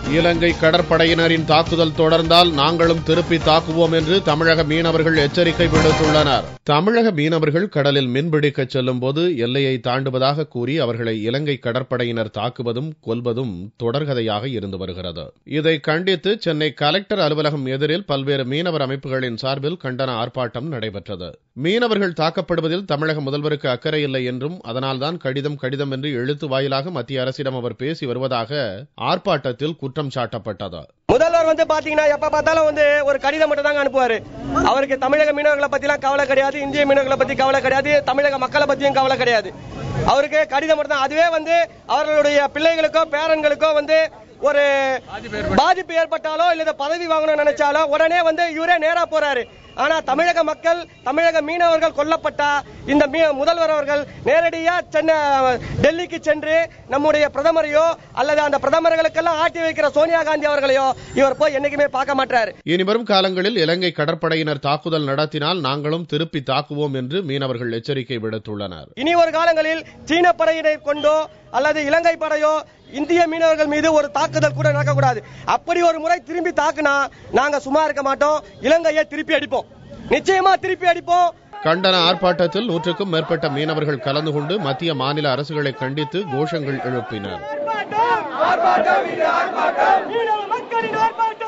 இலங்கை கடற்படையினரின் தாக்குதல் தொடர்ந்தால் நாங்களும் திருப்பி தாக்குவோம் என்று தமிழக மீனவர்கள் எச்சரிக்கை விடுத்துள்ளனர் தமிழக மீனவர்கள் கடலில் மீன்பிடிக்கச் செல்லும் போது எல்லையை தாண்டுவதாக கூறி அவர்களை இலங்கை கடற்படையினர் தாக்குவதும் கொல்வதும் தொடர்கதையாக இருந்து வருகிறது இதை கண்டித்து சென்னை கலெக்டர் அலுவலகம் எதிரில் பல்வேறு மீனவர் அமைப்புகளின் சார்பில் கண்டன ஆர்ப்பாட்டம் நடைபெற்றது மீனவர்கள் தாக்கப்படுவதில் தமிழக முதல்வருக்கு அக்கறை இல்லை என்றும் அதனால்தான் கடிதம் கடிதம் என்று எழுத்து வாயிலாக மத்திய அரசிடம் அவர் பேசி வருவதாக ஆர்ப்பாட்டத்தில் குற்றம் சாட்டப்பட்டது முதல்வர் வந்து பாத்தீங்கன்னா எப்ப பார்த்தாலும் வந்து ஒரு கடிதம் மட்டும் தாங்க அனுப்புவாரு அவருக்கு தமிழக மீனவர்களை பத்தி எல்லாம் கவலை கிடையாது இந்திய மீனவர்களை பத்தி கவலை கிடையாது தமிழக மக்களை பத்தியும் கவலை கிடையாது அவருக்கு கடிதம் மட்டும் தான் அதுவே வந்து அவர்களுடைய பிள்ளைகளுக்கோ பேரன்களுக்கோ வந்து ஒரு பாதிப்பு ஏற்பட்டாலோ இல்ல பதவி வாங்கணும்னு நினைச்சாலோ உடனே வந்து இவரே நேரா போறாரு ஆனா தமிழக மக்கள் தமிழக மீனவர்கள் கொல்லப்பட்டா இந்த மீ- முதல்வர் அவர்கள் நேரடியா சென்னை டெல்லிக்கு சென்று நம்முடைய பிரதமரையோ அல்லது அந்த பிரதமர்களுக்கெல்லாம் ஆட்டி வைக்கிற சோனியா காந்தி அவர்களையோ இவர் போய் என்னைக்குமே பார்க்க மாட்டாரு இனி வரும் காலங்களில் இலங்கை கடற்படையினர் தாக்குதல் நடத்தினால் நாங்களும் திருப்பி தாக்குவோம் என்று மீனவர்கள் எச்சரிக்கை விடுத்துள்ளனர் இனி ஒரு காலங்களில் சீன படையினை கொண்டோ அல்லது இலங்கை படையோ இந்திய மீனவர்கள் மீது ஒரு தாக்குதல் கூட நடக்கக்கூடாது அப்படி ஒரு முறை திரும்பி தாக்குனா நாங்க சும்மா இருக்க மாட்டோம் இலங்கையை திருப்பி அடிப்போம் நிச்சயமா திருப்பி அடிப்போம் கண்டன ஆர்ப்பாட்டத்தில் நூற்றுக்கும் மேற்பட்ட மீனவர்கள் கலந்து கொண்டு மத்திய மாநில அரசுகளை கண்டித்து கோஷங்கள் எழுப்பினர் மீனவ மக்களின் ஆர்ப்பாட்டம்